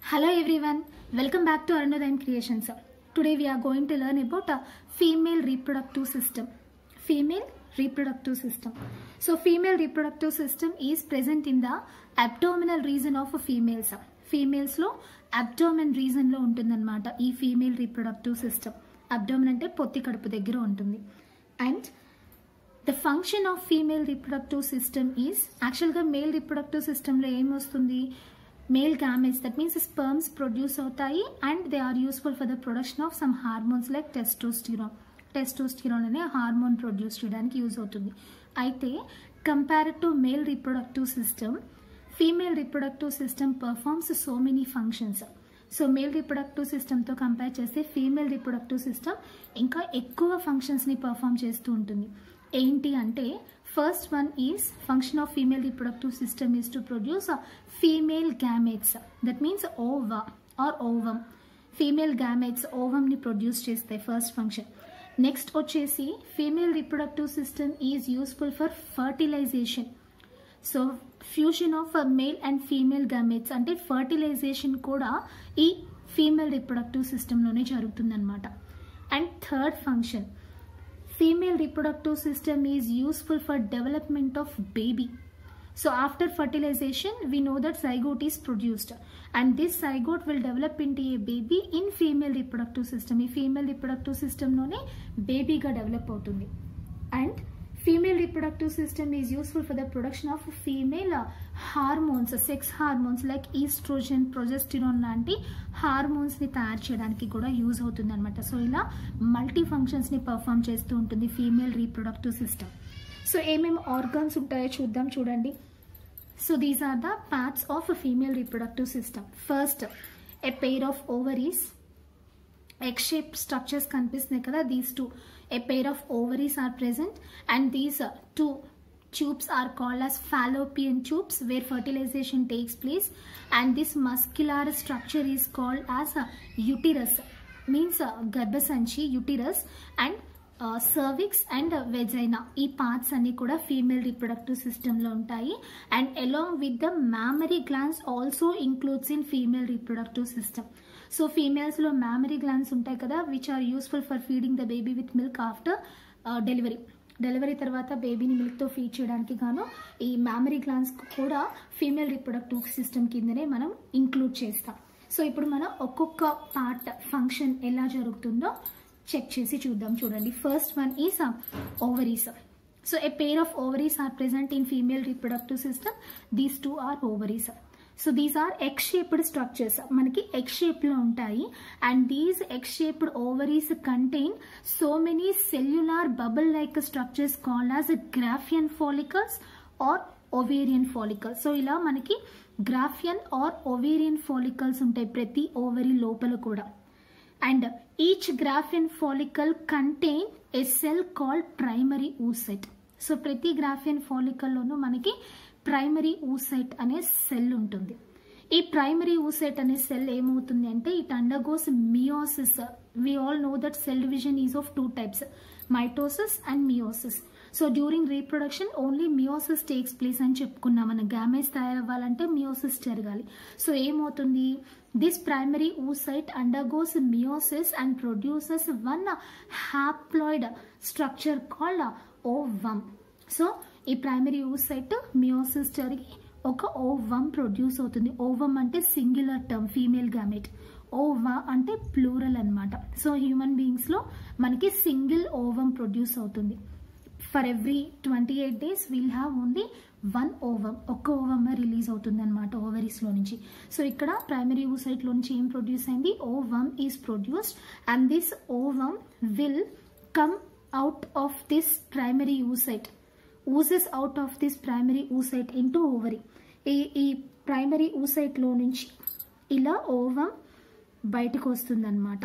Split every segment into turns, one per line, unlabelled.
Hello everyone, welcome back to Arunodayam Creations. Today we are going to learn about a female reproductive system. Female reproductive system. So female reproductive system is present in the abdominal region of females. Females లో abdomen region లో ఉంటుందన్నమాట ఈ female reproductive system abdomen అంటే పొత్తి కడుపు దగ్గర ఉంటుంది and the function of female reproductive system is యాక్చువల్గా మేల్ రిప్రొడక్టివ్ సిస్టంలో ఏమొస్తుంది male gametes that means sperms produce అవుతాయి and they are useful for the production of some hormones like testosterone testosterone అనే హార్మోన్ ప్రొడ్యూస్ చేయడానికి use అవుతుంది అయితే compare to male reproductive system female reproductive system performs so many functions so male reproductive సిస్టమ్తో compare చేస్తే female reproductive system ఇంకా ఎక్కువ ఫంక్షన్స్ని perform చేస్తూ ఉంటుంది ఏంటి అంటే first one is function of female reproductive system is to produce female gametes that means ova or ovum female gametes ఓవమ్ని ప్రొడ్యూస్ చేస్తాయి ఫస్ట్ ఫంక్షన్ నెక్స్ట్ వచ్చేసి female reproductive system is useful for fertilization so fusion of male and female gametes అంటే fertilization కూడా ఈ female reproductive సిస్టంలోనే జరుగుతుందన్నమాట and third function female reproductive system is useful for development of baby so after fertilization we know that zygote is produced and this zygote will develop into a baby in female reproductive system ఈ female reproductive సిస్టంలోనే బేబీగా develop అవుతుంది and female reproductive system is useful for the production of female hormones sex hormones like estrogen progesterone లాంటి హార్మోన్స్ని తయారు చేయడానికి కూడా use అవుతుంది అనమాట సో ఇలా మల్టీ ఫంక్షన్స్ని పర్ఫామ్ చేస్తూ ఉంటుంది ఫీమేల్ రీప్రొడక్టివ్ సిస్టమ్ సో ఏమేమి ఆర్గాన్స్ ఉంటాయో చూద్దాం చూడండి so these are the parts of female reproductive system first a pair of ovaries egg shaped structures కనిపిస్తున్నాయి కదా these two a pair of ovaries are present and these uh, two tubes are called as fallopian tubes where fertilization takes place and this muscular structure is called as a uterus means uh, గర్భసంచి uterus and cervix and vagina ఈ parts అన్ని కూడా female reproductive సిస్టంలో ఉంటాయి and along with the mammary glands also includes in female reproductive system so ఫీమేల్స్లో mammary glands ఉంటాయి కదా which are useful for feeding the baby with milk after delivery delivery తర్వాత బేబీని మిల్క్తో ఫీడ్ చేయడానికి గాను ఈ మ్యామరీ గ్లాన్స్ కూడా ఫీమేల్ రిప్రొడక్టివ్ సిస్టమ్ కిందనే మనం ఇంక్లూడ్ చేస్తాం సో ఇప్పుడు మనం ఒక్కొక్క పార్ట్ ఫంక్షన్ ఎలా జరుగుతుందో చెక్ చేసి చూద్దాం చూడండి first one is ovaries so a pair of ovaries are present in female reproductive system these two are ovaries so these are egg shaped structures మనకి ఎగ్ షేప్లో ఉంటాయి and these egg shaped ovaries contain so many cellular bubble like structures called as Graafian follicles or ovarian follicles so ఇలా మనకి గ్రాఫియన్ are ovarian follicles ఉంటాయి ప్రతి ovary లోపల కూడా and each Graafian follicle contain a cell called primary oocyte so ప్రతి Graafian ఫాలికల్లోనూ మనకి primary oocyte అనే cell ఉంటుంది ఈ ప్రైమరీ ఊసైట్ అనే సెల్ ఏమవుతుంది అంటే it undergoes meiosis we all know that cell division is of two types mitosis and meiosis so during reproduction only meiosis takes place అని చెప్పుకున్నాం మన గ్యామేజ్ తయారవ్వాలంటే మియోసిస్ జరగాలి సో ఏమవుతుంది this primary oocyte undergoes meiosis and produces one haploid structure called ovum so ఈ primary oocyte meiosis జరిగి ఒక ovum produce అవుతుంది ఓవమ్ అంటే singular term female gamete ova అంటే ప్లూరల్ అనమాట సో హ్యూమన్ బీయింగ్స్లో మనకి సింగిల్ ఓవమ్ ప్రొడ్యూస్ అవుతుంది for every twenty eight days will have only one ovum ఒక్క ఓవమ్ రిలీజ్ అవుతుంది అనమాట ఓవరీస్లో నుంచి సో ఇక్కడ ప్రైమరీ ఊసైట్లో నుంచి ఏం ప్రొడ్యూస్ అయింది ovum is produced and this ovum will come out of this primary oocyte oozes out of this primary oocyte into ovary ఈ ఈ ప్రైమరీ ఊసైట్లో నుంచి ఇలా ఓవమ్ బయటకు వస్తుందన్నమాట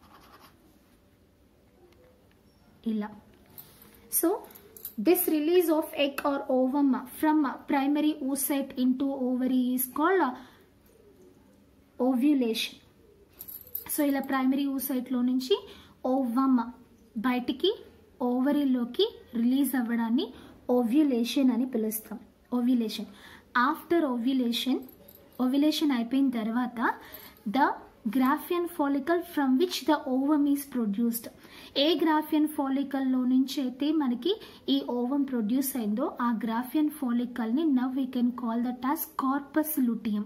ఇలా so this release of egg or ovum from primary oocyte into ovary is called ovulation so ఇలా primary ఊసైట్లో నుంచి ఓవమ్ బయటికి ఓవరీలోకి రిలీజ్ అవ్వడాన్ని ఓవ్యులేషన్ అని పిలుస్తాం ఓవ్యులేషన్ ఆఫ్టర్ ఓవ్యులేషన్ ఓవిలేషన్ అయిపోయిన తర్వాత the Graafian follicle from which the ovum is produced ఏ గ్రాఫియన్ ఫాలికల్లో నుంచి అయితే మనకి ఈ ఓవం ప్రొడ్యూస్ అయిందో ఆ గ్రాఫియన్ ఫాలికల్ని now we can call that as corpus luteum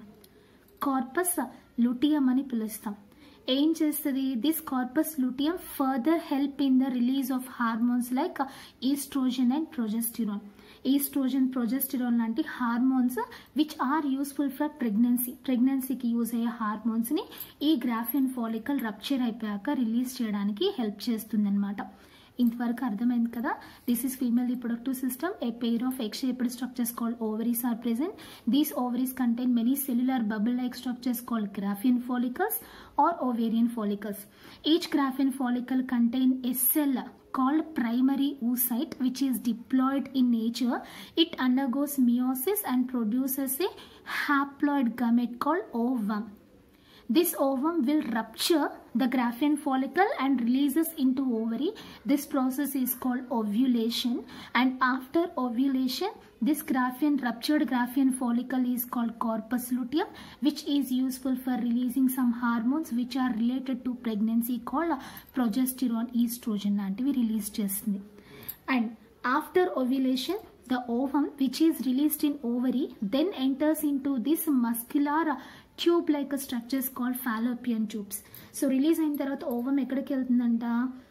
corpus luteum అని పిలుస్తాం ఏం చేస్తుంది this corpus luteum further help in the release of hormones like estrogen and progesterone estrogen progesterone లాంటి hormones which are useful for pregnancy ప్రెగ్నెన్సీకి use అయ్యే హార్మోన్స్ని ఈ Graafian follicle rupture అయిపోయాక రిలీజ్ చేయడానికి హెల్ప్ చేస్తుందన్నమాట ఇంతవరకు అర్థమైంది కదా this is female reproductive system a pair of egg shaped structures called ovaries are present these ovaries contain many cellular bubble like structures called graphian follicles or ovarian follicles each graphian follicle contain a cell called primary oocyte which is diploid in nature it undergoes meiosis and produces a haploid gamete called ovum this ovum will rupture the Graafian follicle and releases into ovary. This process is called ovulation and after ovulation this Graafian ruptured Graafian follicle is called corpus luteum which is useful for releasing some hormones which are related to pregnancy called progesterone estrogen లాంటివి release చేస్తుంది and after ovulation the ovum which is released in ovary then enters into this muscular tube like structures called fallopian tubes so release అయిన తర్వాత ovum ఎక్కడికి వెళ్తుందంట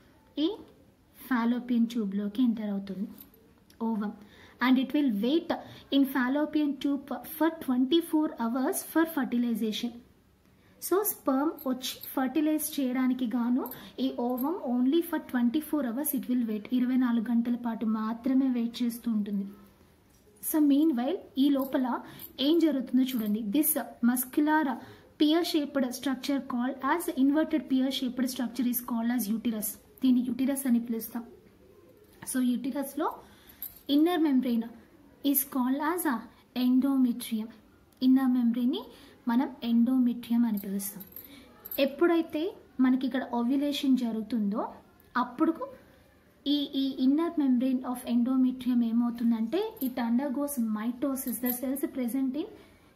ఈ fallopian ట్యూబ్లోకి enter అవుతుంది ovum and it will wait in fallopian tube for twenty four hours for fertilization so sperm వచ్చి fertilize చేయడానికి గాను ఈ ovum only for twenty four hours it will wait ఇరవై నాలుగు గంటల పాటు మాత్రమే వెయిట్ చేస్తూ ఉంటుంది సో మీన్ వైల్ ఈ లోపల ఏం జరుగుతుందో చూడండి this muscular pear shaped structure called as inverted pear shaped structure is called as uterus దీన్ని యూటిరస్ అని పిలుస్తాం సో యూటిరస్లో inner membrane is called as uh endometrium inner మెంబ్రెయిన్ని మనం ఎండోమిట్రియం అని పిలుస్తాం ఎప్పుడైతే మనకి ఇక్కడ ఓవ్యులేషన్ జరుగుతుందో అప్పుడు ఈ ఈ ఇన్నర్ మెంబ్రెయిన్ ఆఫ్ ఎండోమిట్రియం ఏమవుతుందంటే it undergoes mitosis the cells present in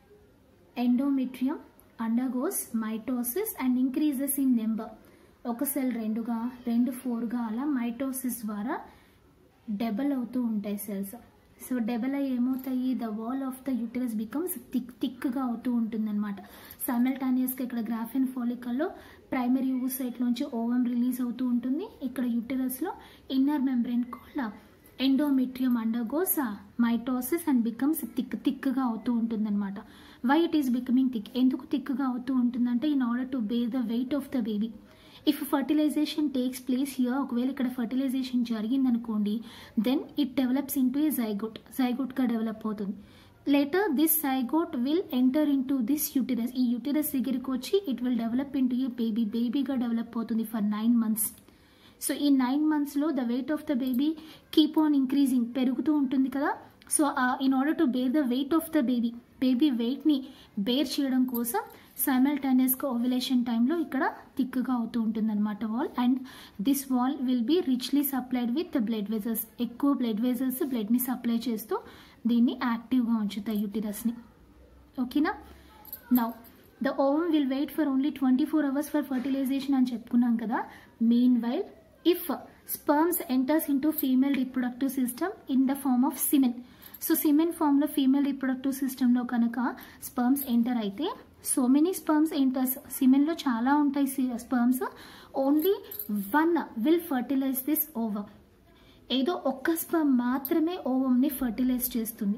endometrium undergoes mitosis and increases in number ఒక సెల్ రెండుగా రెండు ఫోర్గా అలా మైటోసిస్ ద్వారా డబల్ అవుతూ ఉంటాయి సెల్స్ సో డబల్ అయ్యి ఏమవుతాయి the wall of the uterus becomes thick థిక్గా అవుతూ ఉంటుందన్నమాట సైమల్టానియస్గా ఇక్కడ గ్రాఫిన్ ఫాలికల్లో ప్రైమరీ ఊసైట్లోంచి ఓవం రిలీజ్ అవుతూ ఉంటుంది ఇక్కడ యూటరస్లో inner membrane call endometrium undergoes mitosis and becomes thick థిక్గా అవుతూ ఉంటుందన్నమాట why it is becoming thick ఎందుకు థిక్గా అవుతూ ఉంటుందంటే in order to bear the weight of the baby if fertilization takes place here ఒకవేళ ఇక్కడ ఫర్టిలైజేషన్ జరిగిందనుకోండి then it develops into A zygote జైగోట్గా డెవలప్ అవుతుంది later this zygote will enter into this uterus ఈ uterus దగ్గరికి వచ్చి it will develop into a baby బేబీగా develop అవుతుంది ఫర్ నైన్ మంత్స్ సో ఈ నైన్ మంత్స్లో the weight of the baby keep on increasing పెరుగుతూ ఉంటుంది కదా so in order to bear the weight of the baby baby వెయిట్ని bear చేయడం కోసం సైమల్టానియస్గా ఓవిలేషన్ టైంలో ఇక్కడ థిక్గా అవుతూ ఉంటుందన్నమాట wall and this wall will be richly supplied with blood vessels ఎక్కువ బ్లడ్ వెజల్స్ బ్లడ్ని సప్లై చేస్తూ దీన్ని యాక్టివ్గా ఉంచుతాయి యూటిరస్ని ఓకేనా now the ovum will wait for only twenty four hours for fertilization అని చెప్పుకున్నాం కదా meanwhile if sperms enters into female reproductive system in the form of semen so semen ఫామ్లో ఫీమేల్ రిప్రొడక్టివ్ సిస్టంలో కనుక స్పర్మ్స్ ఎంటర్ అయితే so many sperms enters సిమెన్లో చాలా ఉంటాయి sperms only one will fertilize this ovum ఏదో ఒక్క sperm మాత్రమే ఓవంని ఫర్టిలైజ్ చేస్తుంది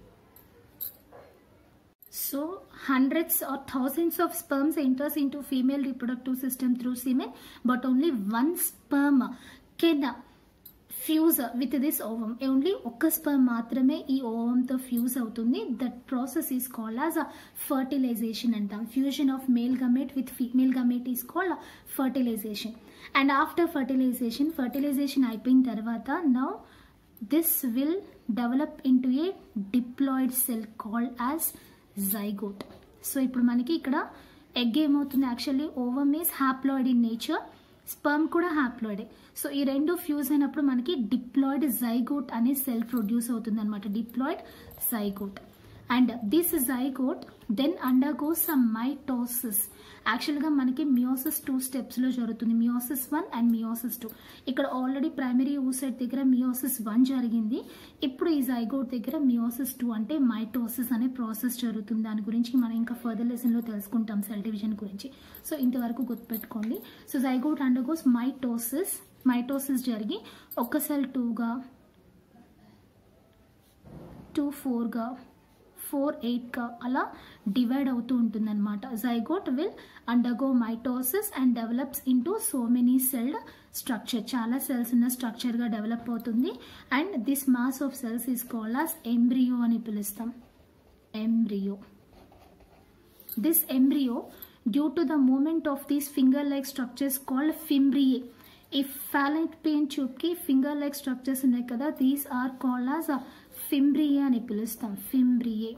so hundreds or thousands of sperms enters into female reproductive system through semen but only one sperm can fuse with this ovum only ఒక్క sperm మాత్రమే ఈ ఓవంతో fuse అవుతుంది that process is called as a fertilisation అంటాం fusion of male gamete with female gamete is called fertilisation and after fertilisation fertilisation అయిపోయిన తర్వాత now this will develop into a diploid cell called as zygote so ఇప్పుడు మనకి ఇక్కడ egg ఏమవుతుంది actually ovum is haploid in nature sperm కూడా హ్యాప్లాయిడే so ఈ రెండు ఫ్యూజ్ అయినప్పుడు మనకి డిప్లాయిడ్ జైగోట్ అనే సెల్ ప్రొడ్యూస్ అవుతుంది అనమాట diploid zygote and this zygote then undergoes some mitosis యాక్చువల్గా మనకి మియోసిస్ టూ స్టెప్స్లో జరుగుతుంది meiosis one and meiosis two ఇక్కడ ఆల్రెడీ ప్రైమరీ ఊసైట్ దగ్గర మియోసిస్ వన్ జరిగింది ఇప్పుడు ఈ జైగోట్ దగ్గర మియోసిస్ టూ అంటే మైటోసిస్ అనే ప్రాసెస్ జరుగుతుంది దాని గురించి మనం ఇంకా ఫర్దర్ లెసన్లో తెలుసుకుంటాం సెల్ డివిజన్ గురించి సో ఇంతవరకు గుర్తుపెట్టుకోండి so zygote undergoes mitosis mitosis జరిగి ఒక సెల్ టూగా టూ ఫోర్గా ఫోర్ ఎయిట్గా అలా డివైడ్ అవుతూ ఉంటుందన్నమాట zygote will undergo mitosis and develops into so many celled structure చాలా సెల్స్ ఉన్న స్ట్రక్చర్గా డెవలప్ అవుతుంది and this mass of cells is called as embryo అని పిలుస్తాం embryo this embryo due to the movement of these finger like structures called fimbriae ఈ fallopian tube కి finger like structures ఉన్నాయి కదా these are called as fimbriae అని పిలుస్తాం fimbriae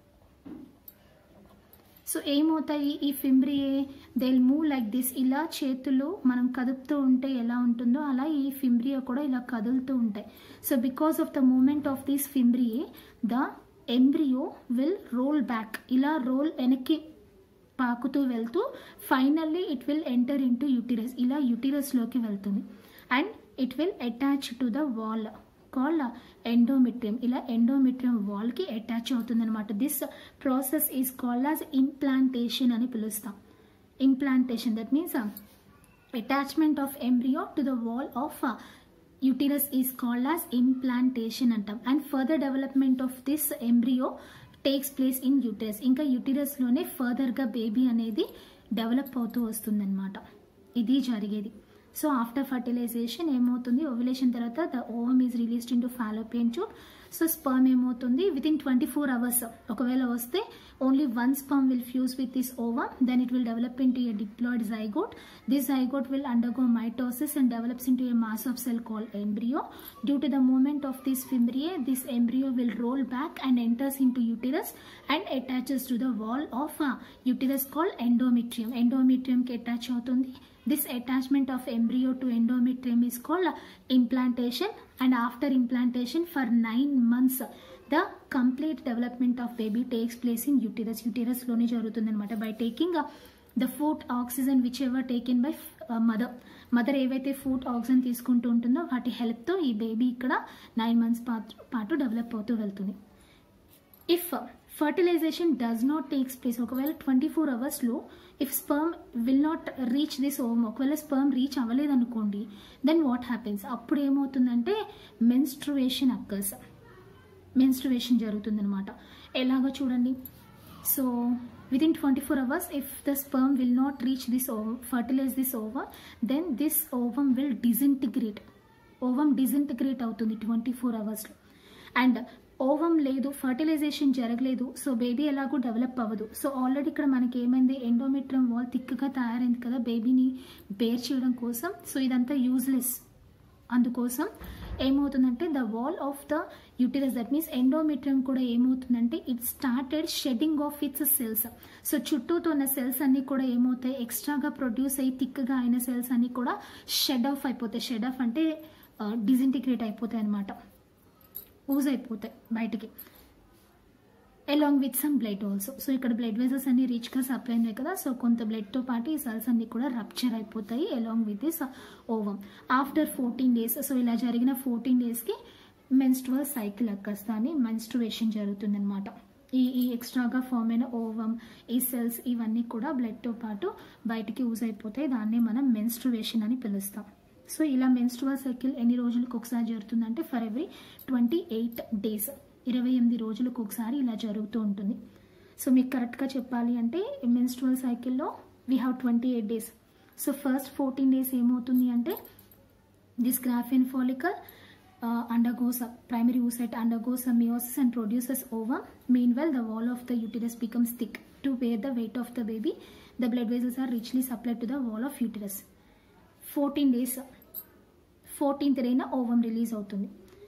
so ఏమవుతాయి ఈ fimbriae they move like this ఇలా చేతులు మనం కదుపుతూ ఉంటే ఎలా ఉంటుందో అలా ఈ ఫింబ్రియా కూడా ఇలా కదులుతూ ఉంటాయి so because of the movement of this fimbriae the embryo will roll back ఇలా రోల్ వెనక్కి పాకుతూ వెళ్తూ finally it will enter into uterus ఇలా యూటిరస్లోకి వెళ్తుంది and it will attach to the wall call endometrium ఇలా ఎండోమిట్రియం వాల్కి attach అవుతుంది అనమాట this process is called as implantation అని పిలుస్తాం implantation that means attachment of embryo to the wall of uterus is called as implantation అంటాం and further development of this embryo takes place in uterus ఇంకా యూటిరస్లోనే ఫర్దర్గా baby అనేది develop అవుతూ వస్తుందన్నమాట ఇది జరిగేది సో ఆఫ్టర్ ఫర్టిలైజేషన్ ఏమవుతుంది ఓవ్యులేషన్ తర్వాత the ovum is released into fallopian tube so sperm ఏమవుతుంది within twenty four hours ఒకవేళ వస్తే only one sperm will fuse with this ovum then it will develop into a diploid zygote this zygote will undergo mitosis and develops into a mass of cell call embryo due to the movement of this fimbriae this embryo will roll back and enters into uterus and attaches to the wall of uh, uterus called endometrium endometrium కి attach అవుతుంది this attachment of embryo to endometrium is called uh, implantation and after implantation for 9 months the complete development of baby takes place in uterus uterus లోనే జరుగుతుంది అనమాట by taking the food oxygen whichever taken by mother mother ఏవైతే food oxygen తీసుకుంటూ ఉంటుందో వాటి హెల్ప్తో ఈ baby ఇక్కడ nine months పాటు డెవలప్ అవుతూ వెళ్తుంది if fertilisation does not takes place ఒకవేళ ట్వంటీ ఫోర్ అవర్స్లో if sperm will not reach this ovum ఒకవేళ స్పర్మ్ రీచ్ అవ్వలేదు అనుకోండి దెన్ వాట్ హ్యాపెన్స్ అప్పుడు ఏమవుతుందంటే మెన్స్ట్రువేషన్ అక్కర్స్ మెన్స్ట్రువేషన్ జరుగుతుందనమాట ఎలాగో చూడండి so within 24 hours if the sperm will not reach this ovum fertilize this ovum then this ovum will disintegrate ovum disintegrate అవుతుంది twenty four అవర్స్లో and ovum లేదు fertilisation జరగలేదు so baby ఎలాగో develop అవ్వదు so already ఇక్కడ మనకి ఏమైంది endometrium wall థిక్గా తయారైంది కదా బేబీని బేర్ చేయడం కోసం సో ఇదంతా యూజ్లెస్ అందుకోసం ఏమవుతుందంటే the wall of the uterus that means endometrium కూడా ఏమవుతుందంటే it started shedding of its cells so చుట్టూతో ఉన్న సెల్స్ అన్ని కూడా ఏమవుతాయి ఎక్స్ట్రాగా ప్రొడ్యూస్ అయ్యి థిక్గా అయిన సెల్స్ అన్ని కూడా షెడ్ ఆఫ్ అయిపోతాయి షెడ్ ఆఫ్ అంటే డిజింటిగ్రేట్ అయిపోతాయి అనమాట ఊజ్ అయిపోతాయి బయటికి along with some blood also so ఇక్కడ బ్లడ్ వెజల్స్ అన్ని రిచ్గా సప్లై ఉన్నాయి కదా సో కొంత బ్లడ్తో పాటు ఈ సెల్స్ అన్ని కూడా రప్చర్ అయిపోతాయి along with this ovum after fourteen days so ఇలా జరిగిన ఫోర్టీన్ డేస్కి మెన్స్ట్రువల్ సైకిల్ అక్కస్ దాన్ని మెన్స్ట్రువేషన్ జరుగుతుందన్నమాట ఈ ఈ ఎక్స్ట్రాగా ఫామ్ అయిన ఓవమ్ ఈ సెల్స్ ఇవన్నీ కూడా బ్లడ్తో పాటు బయటికి యూజ్ అయిపోతాయి దాన్ని మనం మెన్స్ట్రువేషన్ అని పిలుస్తాం సో ఇలా మెన్స్ట్రువల్ సైకిల్ ఎన్ని రోజులకు ఒకసారి జరుగుతుందంటే for every twenty eight days ఇరవై ఎనిమిది రోజులకు ఒకసారి ఇలా జరుగుతూ ఉంటుంది సో మీకు కరెక్ట్గా చెప్పాలి అంటే మెన్స్ట్రువల్ సైకిల్లో we have twenty eight days so first fourteen days ఏమవుతుంది అంటే this graafian follicle undergoes a primary oocyte undergoes a meiosis and produces ovum. Meanwhile, the wall of the uterus becomes thick to bear the weight of the baby. The blood vessels are richly supplied to the wall of uterus. 14 days fourteenth డేన ovum release అవుతుంది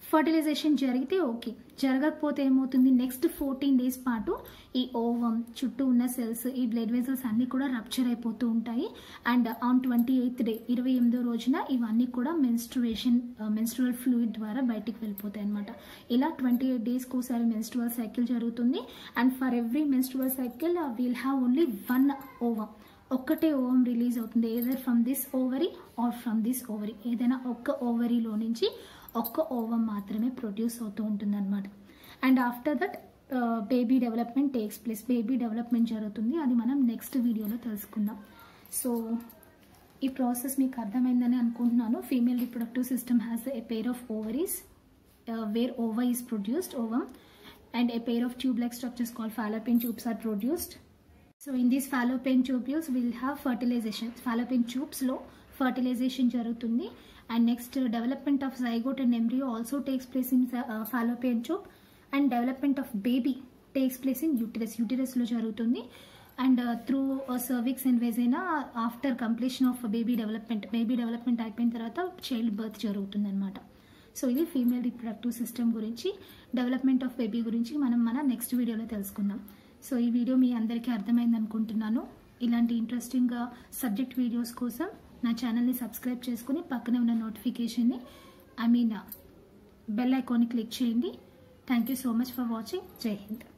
fertilisation జరిగితే okay జరగకపోతే ఏమవుతుంది next fourteen days పాటు ఈ ovum చుట్టూ ఉన్న cells ఈ బ్లడ్ వెజల్స్ అన్నీ కూడా రప్చర్ అయిపోతూ ఉంటాయి and on twenty eighth day ఇరవై ఎనిమిదో రోజున ఇవన్నీ కూడా మెన్స్ట్రువేషన్ మెన్స్ట్రువల్ ఫ్లూయిడ్ ద్వారా బయటికి వెళ్ళిపోతాయి అనమాట ఇలా ట్వంటీ ఎయిట్ డేస్కి ఒకసారి మెన్స్ట్రువల్ సైకిల్ జరుగుతుంది and for every menstrual cycle we'll have only one ovum ఒక్కటే ఓవం రిలీజ్ అవుతుంది either from this ovary or from this ovary ఏదైనా ఒక్క ఓవరీలో నుంచి ఒక్క ఓవం మాత్రమే ప్రొడ్యూస్ అవుతూ ఉంటుంది అనమాట and after that baby development takes place baby development జరుగుతుంది అది మనం నెక్స్ట్ వీడియోలో తెలుసుకుందాం సో ఈ ప్రాసెస్ మీకు అర్థమైందని అనుకుంటున్నాను female reproductive system has a pair of ovaries where ova is produced ovum and a pair of tube like structures call fallopian tubes are produced so in these fallopian tubules will have fertilisation fallopian ట్యూబ్స్లో fertilisation జరుగుతుంది and next development of zygote and embryo also takes place in fallopian tube and development of baby takes place in uterus యూటిరస్లో జరుగుతుంది and through cervix and vagina after completion of baby development baby development అయిపోయిన తర్వాత child birth జరుగుతుంది అనమాట so ఇది female reproductive system గురించి development of baby గురించి మనం మన నెక్స్ట్ వీడియోలో తెలుసుకుందాం సో ఈ వీడియో మీ అందరికీ అర్థమైంది అనుకుంటున్నాను ఇలాంటి ఇంట్రెస్టింగ్ సబ్జెక్ట్ వీడియోస్ కోసం నా ఛానల్ని సబ్స్క్రైబ్ చేసుకుని పక్కనే ఉన్న నోటిఫికేషన్ని ఐ మీన్ బెల్ ఐకాన్ని క్లిక్ చేయండి thank you so much for watching Jai Hind